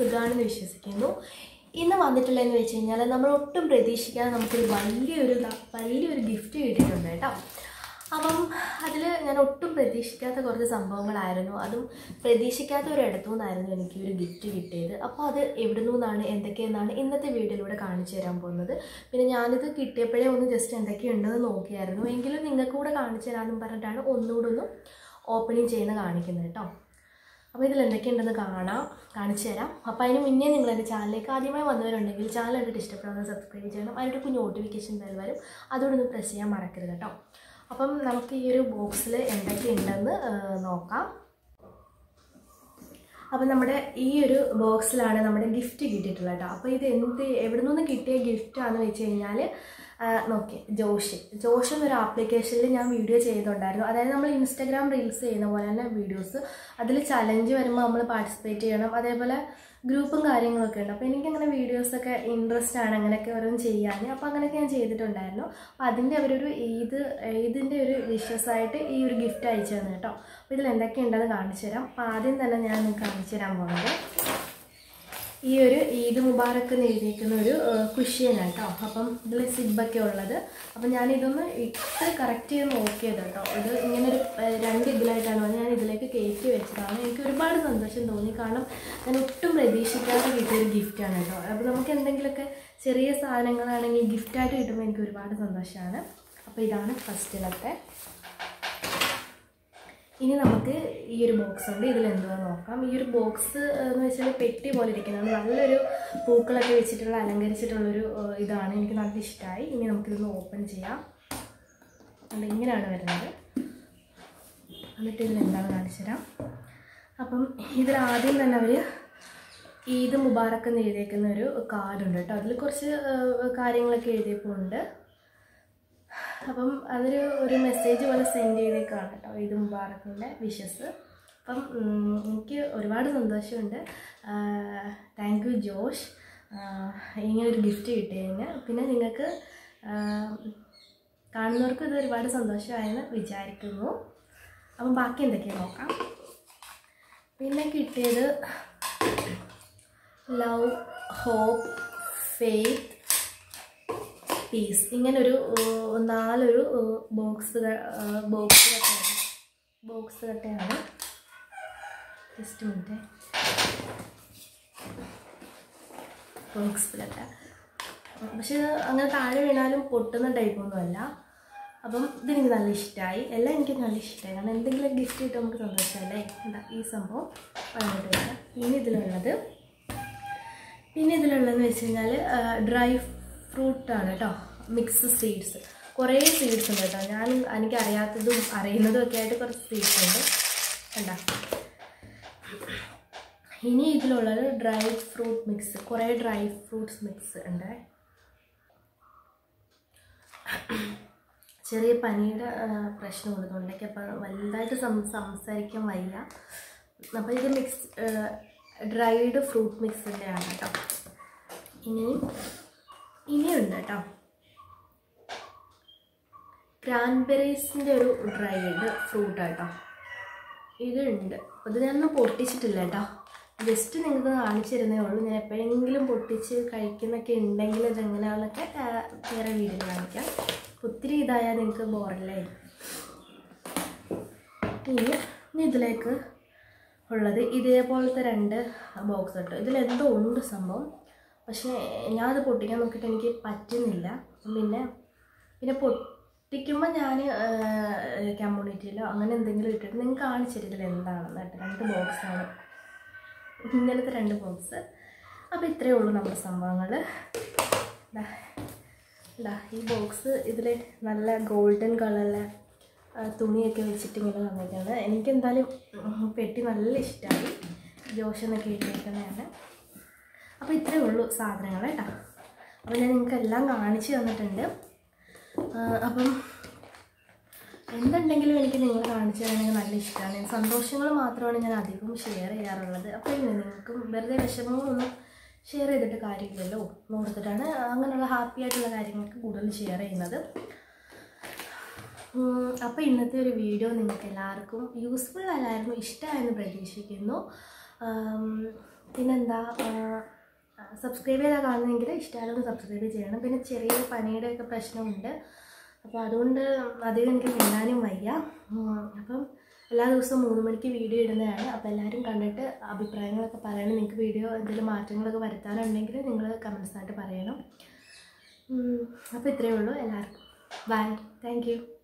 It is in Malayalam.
സുഖമാണെന്ന് വിശ്വസിക്കുന്നു ഇന്ന് വന്നിട്ടുള്ളതെന്ന് വെച്ച് കഴിഞ്ഞാൽ നമ്മൾ ഒട്ടും പ്രതീക്ഷിക്കാതെ നമുക്കൊരു വലിയൊരു ന- വലിയൊരു ഗിഫ്റ്റ് കിട്ടിയിട്ടുണ്ട് കേട്ടോ അപ്പം അതിൽ ഞാൻ ഒട്ടും പ്രതീക്ഷിക്കാത്ത കുറച്ച് സംഭവങ്ങളായിരുന്നു അതും പ്രതീക്ഷിക്കാത്ത ഒരു ഇടത്തു നിന്നായിരുന്നു എനിക്ക് ഈ ഒരു ഗിഫ്റ്റ് കിട്ടിയത് അപ്പോൾ അത് എവിടെ നിന്നാണ് എന്തൊക്കെയെന്നാണ് ഇന്നത്തെ വീഡിയോയിലൂടെ കാണിച്ചു തരാൻ പോകുന്നത് പിന്നെ ഞാനിത് കിട്ടിയപ്പോഴേ ഒന്ന് ജസ്റ്റ് എന്തൊക്കെയുണ്ടെന്ന് നോക്കിയായിരുന്നു എങ്കിലും നിങ്ങൾക്ക് കൂടെ കാണിച്ചു തരാമെന്നും പറഞ്ഞിട്ടാണ് ഒന്നുകൂടെ ഒന്ന് ഓപ്പണിങ് ചെയ്യുന്ന കാണിക്കുന്നത് കേട്ടോ അപ്പോൾ ഇതിൽ എന്തൊക്കെയുണ്ടെന്ന് കാണാം കാണിച്ചു തരാം അപ്പോൾ അതിന് മുന്നേ നിങ്ങൾ എൻ്റെ ചാനലിലേക്ക് ആദ്യമായി വന്നവരുണ്ടെങ്കിൽ ചാനൽ കണ്ടിട്ട് ഇഷ്ടപ്പെടുന്നത് സബ്സ്ക്രൈബ് ചെയ്യണം അതിൻ്റെ ഒരു നോട്ടിഫിക്കേഷൻ ബെൽ വരും അതുകൂടെ ഒന്ന് പ്രസ് ചെയ്യാൻ മറക്കരുത് കേട്ടോ അപ്പം നമുക്ക് ഈ ഒരു ബോക്സിൽ എന്തൊക്കെയുണ്ടെന്ന് ആ, നോക്കാം അപ്പം നമ്മുടെ ഈ ഒരു ബോക്സിലാണ് നമ്മുടെ ഗിഫ്റ്റ് കിട്ടിയിട്ടുള്ളത് കേട്ടോ അപ്പോൾ ഇത് എന്ത് എവിടെ നിന്ന് കിട്ടിയ ഗിഫ്റ്റാണെന്ന് വെച്ച് കഴിഞ്ഞാൽ നോക്കി ജോഷ് ജോഷ് എന്നൊരു ആപ്ലിക്കേഷനിൽ ഞാൻ വീഡിയോ ചെയ്തിട്ടുണ്ടായിരുന്നു അതായത് നമ്മൾ ഇൻസ്റ്റാഗ്രാം റീൽസ് ചെയ്യുന്ന പോലെ തന്നെ വീഡിയോസ് അതിൽ ചലഞ്ച് വരുമ്പോൾ നമ്മൾ പാർട്ടിസിപ്പേറ്റ് ചെയ്യണം അതേപോലെ ഗ്രൂപ്പും കാര്യങ്ങളൊക്കെ ഉണ്ട് അപ്പോൾ എനിക്കങ്ങനെ വീഡിയോസൊക്കെ ഇൻട്രസ്റ്റ് ആണ് അങ്ങനെയൊക്കെ ഓരോന്ന് ചെയ്യാൻ അപ്പോൾ അങ്ങനെയൊക്കെ ഞാൻ ചെയ്തിട്ടുണ്ടായിരുന്നു അപ്പോൾ അതിൻ്റെ അവരൊരു ഈദ് ഈദിൻ്റെ ഒരു വിഷസായിട്ട് ഈ ഒരു ഗിഫ്റ്റ് അയച്ചു തന്നെ കേട്ടോ അപ്പോൾ ഇതിൽ എന്തൊക്കെയുണ്ടെന്ന് കാണിച്ചു തരാം അപ്പോൾ ആദ്യം തന്നെ ഞാൻ നിങ്ങൾക്ക് കാണിച്ചു തരാൻ പോകുന്നത് ഈ ഒരു ഈദ് മുബാറക്ക് എന്ന് എഴുതിയിരിക്കുന്ന ഒരു കുഷ്യനാണ് കേട്ടോ അപ്പം ഇതിൽ സിബൊക്കെ ഉള്ളത് അപ്പം ഞാനിതൊന്ന് ഇട്ട് കറക്റ്റ് ചെയ്ത് നോക്കിയത് കേട്ടോ ഇത് ഇങ്ങനെ ഒരു ഏഹ്, രണ്ട് ഇതിലായിട്ടാണ് വന്നത് ഞാൻ ഇതിലേക്ക് കയറ്റി വെച്ചതാണ് എനിക്ക് ഒരുപാട് സന്തോഷം തോന്നി കാരണം ഞാൻ ഒട്ടും പ്രതീക്ഷിക്കാതെ കിട്ടിയൊരു ഗിഫ്റ്റാണ് കേട്ടോ അപ്പോൾ നമുക്ക് എന്തെങ്കിലുമൊക്കെ ചെറിയ സാധനങ്ങളാണെങ്കിൽ ഗിഫ്റ്റായിട്ട് കിട്ടുമ്പോൾ എനിക്ക് ഒരുപാട് സന്തോഷമാണ് അപ്പോൾ ഇതാണ് ഫസ്റ്റിലത്തെ ഇനി നമുക്ക് ഈ ഒരു ബോക്സ് ഉണ്ട് ഇതിൽ എന്തുവാ നോക്കാം ഈ ഒരു ബോക്സ് എന്ന് വെച്ചാൽ പെട്ടി പോലെ ഇരിക്കുന്നതാണ് നല്ലൊരു പൂക്കളൊക്കെ വെച്ചിട്ടുള്ള അലങ്കരിച്ചിട്ടുള്ളൊരു ഏഹ്, ഇതാണ് എനിക്ക് നല്ല ഇഷ്ടമായി ഇനി നമുക്കിതൊന്ന് ഓപ്പൺ ചെയ്യാം അത് ഇങ്ങനെയാണ് വരുന്നത് എന്നിട്ട് ഇതിൽ എന്താണ് കാണിച്ചു തരാം അപ്പം ഇതിൽ ആദ്യം തന്നെ അവർ ഈദ് മുബാറക്ക് എന്ന് എഴുതിയേക്കുന്ന ഒരു കാർഡുണ്ട് കേട്ടോ അതിൽ കുറച്ച് ഏഹ്, കാര്യങ്ങളൊക്കെ എഴുതിയപ്പോണ്ട് അപ്പം അതൊരു ഒരു മെസ്സേജ് പോലെ സെൻഡ് ചെയ്തേക്കാണ് കേട്ടോ ഇത് മുബാറക്കിൻ്റെ വിഷസ് അപ്പം ഉം, എനിക്ക് ഒരുപാട് സന്തോഷമുണ്ട് താങ്ക് യു ജോഷ് ആഹ് ഇങ്ങനെ ഒരു ഗിഫ്റ്റ് കിട്ടിയതിന് പിന്നെ നിങ്ങൾക്ക് ആഹ് കാണുന്നവർക്ക് ഇത് ഒരുപാട് സന്തോഷമായെന്ന് വിചാരിക്കുന്നു അപ്പം ബാക്കി എന്തൊക്കെയാണ് നോക്കാം പിന്നെ കിട്ടിയത് ലവ് ഹോപ്പ് ഫെയ്ത്ത് പീസ് ഇങ്ങനൊരു ഏഹ്, നാലൊരു ബോക്സ് ബോക്സ് കട്ടയാണ് ബോക്സ് കട്ടയാണ് ജസ്റ്റ് മിനിറ്റ് ബോക്സ് കട്ട പക്ഷെ ഇത് അങ്ങനെ താഴെ വീണാലും പൊട്ടുന്ന ടൈപ്പൊന്നുമല്ല അപ്പം ഇതെനിക്ക് നല്ല ഇഷ്ടമായി എല്ലാം എനിക്ക് നല്ല ഇഷ്ടമായി കാരണം എന്തെങ്കിലും ഗിഫ്റ്റ് കിട്ടും നമുക്ക് സന്തോഷമല്ലേ എന്താ ഈ സംഭവം പറഞ്ഞിട്ട് വരാം ഇനി ഇതിലുള്ളത് പിന്നെ ഇതിലുള്ളതെന്ന് വെച്ച് കഴിഞ്ഞാൽ ഡ്രൈ ഫ്രൂട്ടാണ് കേട്ടോ മിക്സ് സീഡ്സ് കുറേ സീഡ്സ് ഉണ്ട് കേട്ടോ ഞാൻ എനിക്ക് അറിയാത്തതും അറിയുന്നതും ഒക്കെ ആയിട്ട് കുറച്ച് സീഡ്സ് ഉണ്ട് കണ്ട ഇനി ഇതിലുള്ളത് ഡ്രൈ ഫ്രൂട്ട് മിക്സ് കുറേ ഡ്രൈ ഫ്രൂട്ട്സ് മിക്സ് ഉണ്ട് ചെറിയ പനിയുടെ ആ, പ്രശ്നം ഉള്ളതുകൊണ്ടൊക്കെ അപ്പം വലുതായിട്ട് സം സംസാരിക്കാൻ വയ്യ അപ്പോൾ ഇത് മിക്സ് ഡ്രൈഡ് ഫ്രൂട്ട് മിക്സിൻ്റെ ആണ് കേട്ടോ ഇനിയും ഇനിയുണ്ട് കേട്ടോ ക്രാൻബെറീസിൻ്റെ ഒരു ഡ്രൈഡ് ഫ്രൂട്ട് കേട്ടോ ഇതുണ്ട് അത് ഞാനൊന്നും പൊട്ടിച്ചിട്ടില്ല കേട്ടോ ജസ്റ്റ് നിങ്ങൾക്ക് കാണിച്ചു തരുന്നേ ഉള്ളൂ ഞാൻ എപ്പോഴെങ്കിലും പൊട്ടിച്ച് കഴിക്കുന്നൊക്കെ ഉണ്ടെങ്കിൽ ഇതെങ്ങനെയാണെന്നൊക്കെ ആ, വേറെ വീഡിയോ കാണിക്കാം ഒത്തിരി ഇതായാൽ നിങ്ങൾക്ക് ബോറല്ലേ ഇനി ഇനി ഇതിലേക്ക് ഉള്ളത് ഇതേപോലത്തെ രണ്ട് ബോക്സ് കേട്ടോ ഇതിലെന്തോ ഉണ്ട് സംഭവം പക്ഷേ ഞാനത് പൊട്ടിക്കാൻ നോക്കിയിട്ട് എനിക്ക് പറ്റുന്നില്ല പിന്നെ പിന്നെ പൊട്ടിക്കുമ്പോൾ ഞാൻ കമ്മ്യൂണിറ്റിയിലോ അങ്ങനെ എന്തെങ്കിലും ഇട്ടിട്ട് നിങ്ങൾക്ക് കാണിച്ചു തരും ഇതിൽ എന്താണെന്ന് കേട്ടോ രണ്ട് ബോക്സാണ് ഇങ്ങനത്തെ രണ്ട് ബോക്സ് അപ്പോൾ ഇത്രയേ ഉള്ളൂ നമ്മുടെ സംഭവങ്ങൾ ദാ ദാ ഈ ബോക്സ് ഇതിൽ നല്ല ഗോൾഡൻ കളറിലെ ആ, തുണിയൊക്കെ വെച്ചിട്ട് ഇങ്ങനെ തന്നിട്ടുണ്ട് എനിക്കെന്തായാലും ഉം, പെട്ടി നല്ല ഇഷ്ടമായി ജോഷ് എന്നൊക്കെ എഴുതിയിരിക്കുന്നതാണ് അപ്പോൾ ഇത്രയേ ഉള്ളൂ സാധനങ്ങൾ കേട്ടോ അപ്പോൾ ഞാൻ നിങ്ങൾക്ക് എല്ലാം കാണിച്ചു തന്നിട്ടുണ്ട് ആ, അപ്പം എന്തുണ്ടെങ്കിലും എനിക്ക് നിങ്ങൾ കാണിച്ചു തരാനെങ്കിൽ നല്ല ഇഷ്ടമാണ് സന്തോഷങ്ങൾ മാത്രമാണ് ഞാൻ അധികവും ഷെയർ ചെയ്യാറുള്ളത് അപ്പോൾ ഇനി നിങ്ങൾക്കും വെറുതെ വിഷമങ്ങളൊന്നും ഷെയർ ചെയ്തിട്ട് കാര്യമില്ലല്ലോ ഓർത്തിട്ടാണ് അങ്ങനെയുള്ള ഹാപ്പി ആയിട്ടുള്ള കാര്യങ്ങൾക്ക് കൂടുതൽ ഷെയർ ചെയ്യുന്നത് അപ്പോൾ ഇന്നത്തെ ഒരു വീഡിയോ നിങ്ങൾക്ക് എല്ലാവർക്കും യൂസ്ഫുൾ അല്ലായിരുന്നു ഇഷ്ടമായെന്ന് പ്രതീക്ഷിക്കുന്നു പിന്നെന്താ സബ്സ്ക്രൈബ് ചെയ്താൽ കാണുന്നെങ്കിൽ ഇഷ്ടമായാലും സബ്സ്ക്രൈബ് ചെയ്യണം പിന്നെ ചെറിയ പനിയുടെ ഒക്കെ പ്രശ്നമുണ്ട് അപ്പോൾ അതുകൊണ്ട് അധികം എനിക്ക് മിണ്ടാനും വയ്യ ഉം, അപ്പം എല്ലാ ദിവസവും മൂന്ന് മണിക്ക് വീഡിയോ ഇടുന്നതാണ് അപ്പോൾ എല്ലാവരും കണ്ടിട്ട് അഭിപ്രായങ്ങളൊക്കെ പറയണം നിങ്ങൾക്ക് വീഡിയോ എന്തെങ്കിലും മാറ്റങ്ങളൊക്കെ വരുത്താനുണ്ടെങ്കിൽ നിങ്ങൾ കമൻസായിട്ട് പറയണം ഉം, അപ്പോൾ ഇത്രയേ ഉള്ളൂ എല്ലാവർക്കും ബൈ താങ്ക് യു